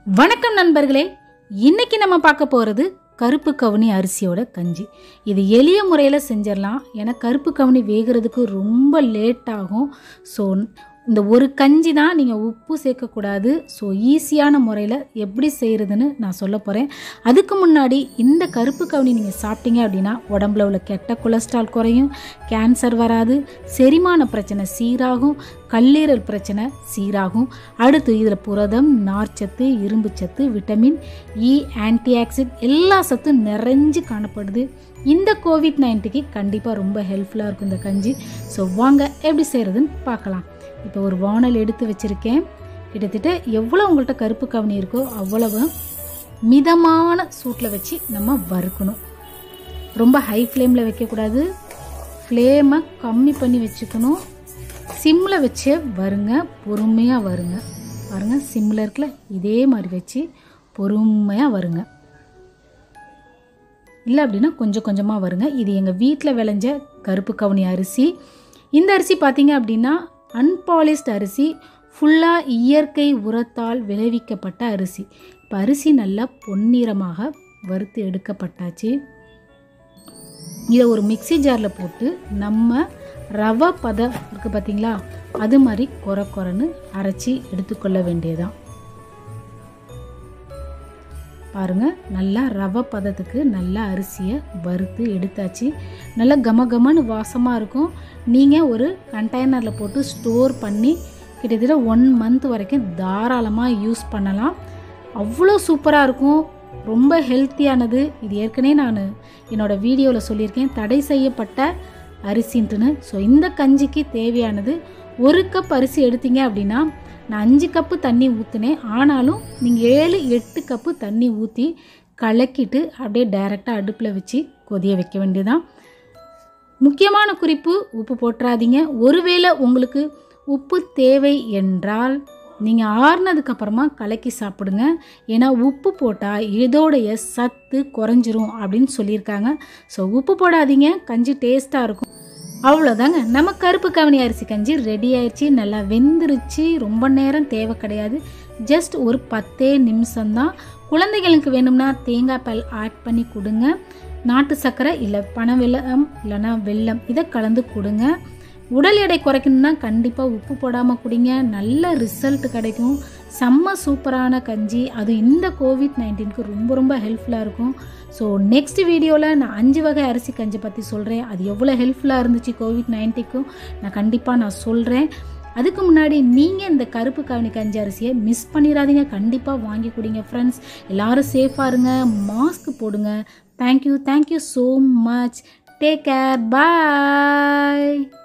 வணக்கம் நண்பர்களே இன்னைக்கு நம்ம பார்க்க போகிறது கருப்பு கவுனி அரிசியோட கஞ்சி இது எளிய முறையில் செஞ்சிடலாம் ஏன்னா கருப்பு கவுனி வேகிறதுக்கு ரொம்ப லேட் ஆகும் ஸோ இந்த ஒரு கஞ்சி தான் நீங்கள் உப்பு சேர்க்கக்கூடாது ஸோ ஈஸியான முறையில் எப்படி செய்கிறதுன்னு நான் சொல்ல போகிறேன் அதுக்கு முன்னாடி இந்த கருப்பு கவுனி நீங்கள் சாப்பிட்டீங்க அப்படின்னா உடம்புல உள்ள கெட்ட கொலஸ்ட்ரால் குறையும் கேன்சர் வராது செரிமான பிரச்சனை சீராகும் கல்லீரல் பிரச்சனை சீராகும் அடுத்து இதில் புரதம் நார்ச்சத்து இரும்புச்சத்து விட்டமின் இ ஆன்டிஆக்சிட் எல்லா சத்தும் நிறைஞ்சு காணப்படுது இந்த கோவிட் நைன்ட்டிக்கு கண்டிப்பாக ரொம்ப ஹெல்ப்ஃபுல்லாக இருக்கும் இந்த கஞ்சி ஸோ வாங்க எப்படி செய்கிறதுன்னு பார்க்கலாம் இப்போ ஒரு வானல் எடுத்து வச்சுருக்கேன் கிட்டத்தட்ட எவ்வளோ உங்கள்கிட்ட கருப்பு கவனி இருக்கோ அவ்வளவு மிதமான சூட்டில் வச்சு நம்ம வறுக்கணும் ரொம்ப ஹை ஃப்ளேமில் வைக்கக்கூடாது ஃப்ளேமை கம்மி பண்ணி வச்சுக்கணும் சிம்மில் வச்சே வருங்க பொறுமையாக வருங்க பாருங்க சிம்மில் இருக்குல்ல இதே மாதிரி வச்சு பொறுமையாக வருங்க இல்லை அப்படின்னா கொஞ்சம் கொஞ்சமாக வருங்க இது எங்கள் வீட்டில் விளைஞ்ச கருப்பு கவுனி அரிசி இந்த அரிசி பார்த்தீங்க அப்படின்னா அன்பாலிஷ்ட் அரிசி ஃபுல்லாக இயற்கை உரத்தால் விளைவிக்கப்பட்ட அரிசி இப்போ அரிசி நல்லா பொன்னிறமாக வறுத்து எடுக்கப்பட்டாச்சு இதை ஒரு மிக்ஸி ஜாரில் போட்டு நம்ம ரவை பதம் இருக்குது பார்த்தீங்களா அது மாதிரி கொர கொரன்னு அரைச்சி எடுத்துக்கொள்ள வேண்டியதான் பாருங்க நல்லா ரவை பதத்துக்கு நல்லா அரிசியை வறுத்து எடுத்தாச்சு நல்லா கம கமன்னு வாசமாக இருக்கும் நீங்கள் ஒரு கண்டெய்னரில் போட்டு ஸ்டோர் பண்ணி கிட்டத்தட்ட ஒன் மந்த் வரைக்கும் தாராளமாக யூஸ் பண்ணலாம் அவ்வளோ சூப்பராக இருக்கும் ரொம்ப ஹெல்த்தியானது இது ஏற்கனவே நான் என்னோடய வீடியோவில் சொல்லியிருக்கேன் தடை செய்யப்பட்ட அரிசின்ட்டுன்னு ஸோ இந்த கஞ்சிக்கு தேவையானது ஒரு கப் அரிசி எடுத்தீங்க அப்படின்னா நான் அஞ்சு கப்பு தண்ணி ஊற்றினேன் ஆனாலும் நீங்கள் ஏழு எட்டு கப்பு தண்ணி ஊற்றி கலக்கிட்டு அப்படியே டைரெக்டாக அடுப்பில் வச்சு கொதிய வைக்க வேண்டியதான் முக்கியமான குறிப்பு உப்பு போட்டுறாதீங்க ஒருவேளை உங்களுக்கு உப்பு தேவை என்றால் நீங்கள் ஆறுனதுக்கப்புறமா கலக்கி சாப்பிடுங்க ஏன்னா உப்பு போட்டால் இதோடைய சத்து குறைஞ்சிரும் அப்படின்னு சொல்லியிருக்காங்க ஸோ உப்பு போடாதீங்க கஞ்சி டேஸ்ட்டாக இருக்கும் அவ்வளோதாங்க நம்ம கருப்பு கவனி அரிசி கஞ்சி ரெடி ஆயிடுச்சு நல்லா வெந்துருச்சு ரொம்ப நேரம் தேவை கிடையாது ஜஸ்ட் ஒரு பத்தே நிமிஷம்தான் குழந்தைகளுக்கு வேணும்னா தேங்காய் பால் ஆட் பண்ணி கொடுங்க நாட்டு சர்க்கரை இல்லை பனை வெல்லம் இல்லைன்னா வெல்லம் இதை கலந்து கொடுங்க உடல் எடை குறைக்கணும்னா கண்டிப்பாக உப்பு போடாமல் குடிங்க நல்ல ரிசல்ட் கிடைக்கும் செம்ம சூப்பரான கஞ்சி அது இந்த கோவிட் நைன்டீனுக்கு ரொம்ப ரொம்ப ஹெல்ப்ஃபுல்லாக இருக்கும் ஸோ நெக்ஸ்ட் வீடியோவில் நான் அஞ்சு வகை அரிசி கஞ்சி பற்றி சொல்கிறேன் அது எவ்வளோ ஹெல்ப்ஃபுல்லாக இருந்துச்சு கோவிட் நைன்ட்டிக்கும் நான் கண்டிப்பாக நான் சொல்கிறேன் அதுக்கு முன்னாடி நீங்கள் இந்த கருப்பு கவனி கஞ்சி அரிசியை மிஸ் பண்ணிடாதீங்க கண்டிப்பாக வாங்கி குடிங்க ஃப்ரெண்ட்ஸ் எல்லோரும் சேஃபாக இருங்க மாஸ்க் போடுங்க thank you thank you so much take care பாய்